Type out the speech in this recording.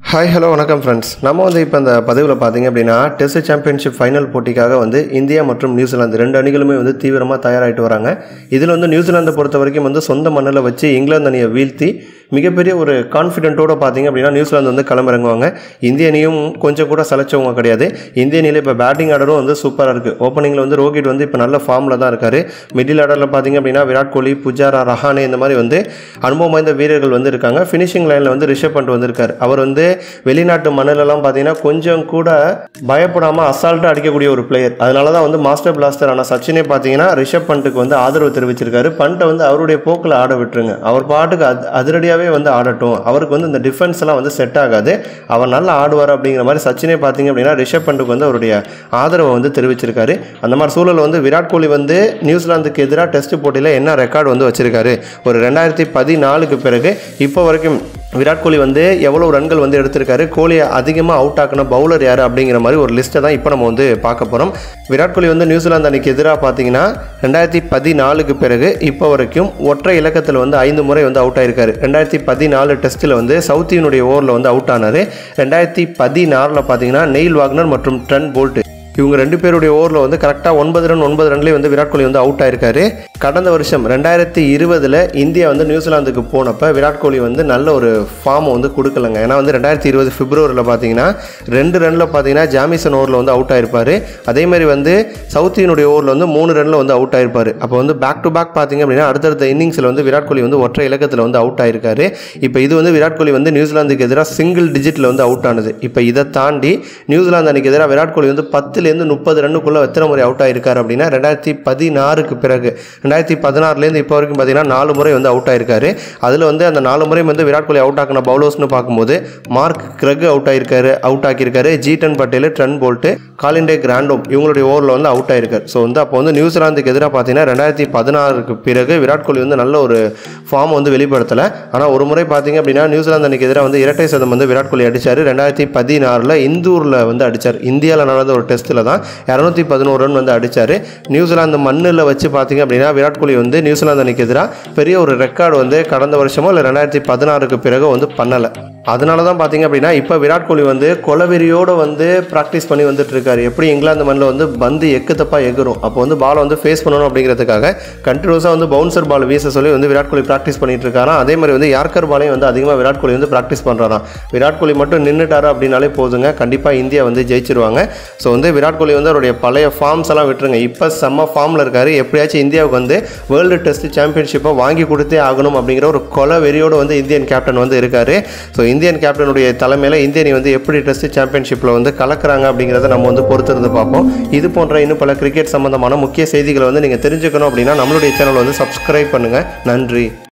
hi hello வணக்கம் friends நம்ம வந்து இப்போ இந்த பதிவில் பார்த்தீங்க அப்படின்னா டெஸ்ட் சாம்பியன்ஷிப் ஃபைனல் போட்டிக்காக வந்து இந்தியா மற்றும் நியூசிலாந்து ரெண்டு அணிகளுமே வந்து தீவிரமாக தயாராகிட்டு வராங்க இதில் வந்து நியூசிலாந்தை பொறுத்த வரைக்கும் வந்து சொந்த மண்ணில் வச்சு இங்கிலாந்து அணியை வீழ்த்தி மிகப்பெரிய ஒரு கான்ஃபிடென்ட்டோட பார்த்தீங்க அப்படின்னா நியூசிலாந்து வந்து களமிறங்குவாங்க இந்திய அணியும் கொஞ்சம் கூட சலைச்சவங்க கிடையாது இந்திய அணியில் இப்போ பேட்டிங் ஆர்டரும் வந்து சூப்பராக இருக்குது ஓப்பனிங்கில் வந்து ரோஹித் வந்து இப்போ நல்ல ஃபார்மில் தான் இருக்கார் மிடில் ஆர்டரில் பார்த்தீங்க அப்படின்னா விராட் கோலி புஜாரா ரஹானே இந்த மாதிரி வந்து அனுபவம் வாய்ந்த வீரர்கள் வந்து இருக்காங்க ஃபினிஷிங் லைனில் வந்து ரிஷப் பண்ட் வந்திருக்கார் அவர் வந்து வெளிநாட்டு மண்ணிலெல்லாம் பார்த்தீங்கன்னா கொஞ்சம் கூட பயப்படாமல் அசால்ட்டாக அடிக்கக்கூடிய ஒரு பிளேயர் அதனால தான் வந்து மாஸ்டர் பிளாஸ்டர் ஆன சச்சினே பார்த்தீங்கன்னா ரிஷப் பண்ட்டுக்கு வந்து ஆதரவு தெரிவிச்சிருக்காரு பண்ட்டை வந்து அவருடைய போக்கில் ஆட விட்டுருங்க அவர் பாட்டுக்கு அது அதிரடியாகவே வந்து ஆடட்டும் அவருக்கு வந்து இந்த டிஃபென்ஸ் எல்லாம் வந்து செட் ஆகாது அவர் நல்லா ஆடுவார் அப்படிங்கிற மாதிரி சச்சினே பார்த்தீங்க அப்படின்னா ரிஷப் பண்ட்டுக்கு வந்து அவருடைய ஆதரவை வந்து தெரிவிச்சிருக்காரு அந்த மாதிரி சூழல் வந்து விராட் கோலி வந்து நியூசிலாந்துக்கு எதிராக டெஸ்ட் போட்டியில் என்ன ரெக்கார்டு வந்து வச்சிருக்காரு ஒரு ரெண்டாயிரத்தி பதினாலுக்கு பிறகு இப்போ வரைக்கும் விராட் கோலி வந்து எவ்வளோ ரன்கள் வந்து எடுத்திருக்காரு கோலியை அதிகமாக அவுட் ஆக்கின பவுலர் யார் அப்படிங்கிற மாதிரி ஒரு லிஸ்ட்டை தான் இப்போ நம்ம வந்து பார்க்க போகிறோம் விராட் கோலி வந்து நியூசிலாந்து அணிக்கு எதிராக பார்த்தீங்கன்னா ரெண்டாயிரத்தி பதினாலுக்கு பிறகு இப்போ வரைக்கும் ஒற்றை இலக்கத்தில் வந்து ஐந்து முறை வந்து அவுட் ஆயிருக்காரு ரெண்டாயிரத்தி பதினாலு டெஸ்ட்டில் வந்து சவுத்தியினுடைய ஓவரில் வந்து அவுட் ஆனார் ரெண்டாயிரத்தி பதினாறில் பார்த்தீங்கன்னா நெயில் வாக்னர் மற்றும் ட்ரென் போல்ட் இவங்க ரெண்டு பேருடைய ஓவரில் வந்து கரெக்டாக ஒன்பது ரன் ஒன்பது ரன்லேயே வந்து விராட் கோலி வந்து அவுட் ஆயிருக்காரு கடந்த வருஷம் ரெண்டாயிரத்தி இருபதில் இந்தியா வந்து நியூசிலாந்துக்கு போனப்போ விராட் கோலி வந்து நல்ல ஒரு ஃபார்மை வந்து கொடுக்கலங்க ஏன்னா வந்து ரெண்டாயிரத்தி இருபது பிப்ரவரியில் பார்த்தீங்கன்னா ரெண்டு ரனில் பார்த்தீங்கன்னா ஜாமிசன் ஓவரில் வந்து அவுட் ஆயிருப்பார் அதே மாதிரி வந்து சவுத்தியினுடைய ஓவரில் வந்து மூணு ரனில் வந்து அவுட் ஆயிருப்பார் அப்போ வந்து பேக் டு பேக் பார்த்தீங்க அப்படின்னா அடுத்தடுத்த இன்னிங்ஸில் வந்து விராட் கோலி வந்து ஒற்றை இலக்கத்தில் வந்து அவுட் ஆயிருக்காரு இப்போ இது வந்து விராட் கோலி வந்து நியூசிலாந்துக்கு எதிராக சிங்கிள் டிஜிட்டில் வந்து அவுட் ஆனது இப்போ இதை தாண்டி நியூசிலாந்து அணிக்கு எதிராக விராட் கோலி வந்து பத்துலேருந்து முப்பது ரன்னுக்குள்ளே எத்தனை முறை அவுட் ஆயிருக்காரு அப்படின்னா ரெண்டாயிரத்தி பதினாறுக்கு பிறகு ரெண்டாயிரத்தி பதினாறுலேருந்து இப்போ வரைக்கும் பார்த்தீங்கன்னா நாலு முறை வந்து அவுட் ஆயிருக்காரு அதில் வந்து அந்த நாலு முறை வந்து விராட் கோலி அவுட் ஆக்கின பவுலர்ஸ்னு பார்க்கும்போது மார்க் கிரக் அவுட் ஆயிருக்காரு அவுட் ஆக்கியிருக்காரு Jeetan Patel Trent Boult Colin de Grandhomme இவங்களுடைய ஓவரில் வந்து அவுட் ஆயிருக்காரு ஸோ வந்து அப்போ வந்து நியூசிலாந்துக்கு எதிராக பார்த்தீங்கன்னா ரெண்டாயிரத்தி பதினாறுக்கு பிறகு விராட் கோலி வந்து நல்ல ஒரு ஃபார்ம் வந்து வெளிப்படுத்தலை ஆனால் ஒரு முறை பார்த்தீங்க அப்படின்னா நியூசிலாந்து அன்னைக்கு எதிராக வந்து இரட்டை சதம் வந்து விராட் கோலி அடிச்சார் ரெண்டாயிரத்தி பதினாறில் இந்தூரில் வந்து அடித்தார் இந்தியாவில் நடந்த ஒரு டெஸ்ட்டில் தான் இரநூத்தி பதினோரு ரன் வந்து அடித்தார் நியூசிலாந்து மண்ணில் வச்சு பார்த்தீங்க அப்படின்னா விராட் கோலி வந்து நியூசிலாந்து அன்னைக்கு எதிராக பெரிய ஒரு ரெக்கார்டு வந்து கடந்த வருஷமோ இல்லை ரெண்டாயிரத்தி பதினாறுக்கு பிறகு வந்து பண்ணலை அதனால தான் பார்த்தீங்க அப்படின்னா இப்போ விராட் கோலி வந்து கொலவெறியோடு வந்து ப்ராக்டிஸ் பண்ணி வந்துட்டு இருக்காரு எப்படி இங்கிலாந்து மண்ணில் வந்து பந்து எக்கு தப்பாக எகுரும் அப்போ வந்து பாலை வந்து ஃபேஸ் பண்ணணும் அப்படிங்கிறதுக்காக கண்டினியூஸாக வந்து பவுன்சர் பால் வீச சொல்லி வந்து விராட் கோலி ப்ராக்டிஸ் பண்ணிட்டு இருக்காராம் அதே மாதிரி வந்து யார்கர் பாலையும் வந்து அதிகமாக விராட் கோலி வந்து ப்ராக்டிஸ் பண்ணுறாராம் விராட் கோலி மட்டும் நின்றுட்டாரு அப்படின்னாலே போதுங்க கண்டிப்பாக இந்தியா வந்து ஜெயிச்சிருவாங்க ஸோ வந்து விராட் கோலி வந்து அவருடைய பழைய ஃபார்ம்ஸ் எல்லாம் விட்டுருங்க இப்போ செம்ம ஃபார்மில் இருக்காரு எப்படியாச்சும் இந்தியாவுக்கு வந்து வேர்ல்டு டெஸ்ட் சாம்பியன்ஷிப்பை வாங்கி கொடுத்தே ஆகணும் அப்படிங்கிற ஒரு கொலை வெறியோடு வந்து இந்தியன் கேப்டன் வந்து இருக்காரு ஸோ இந்தியன் கேப்டனுடைய தலைமையில் இந்திய அணி வந்து எப்படி டெஸ்ட் சாம்பியன்ஷிப்பில் வந்து கலக்குறாங்க அப்படிங்கிறத நம்ம வந்து பொறுத்திருந்து பார்ப்போம் இது போன்ற இன்னும் பல கிரிக்கெட் சம்பந்தமான முக்கிய செய்திகளை வந்து நீங்கள் தெரிஞ்சுக்கணும் அப்படின்னா நம்மளுடைய சேனல் வந்து சப்ஸ்கிரைப் பண்ணுங்கள் நன்றி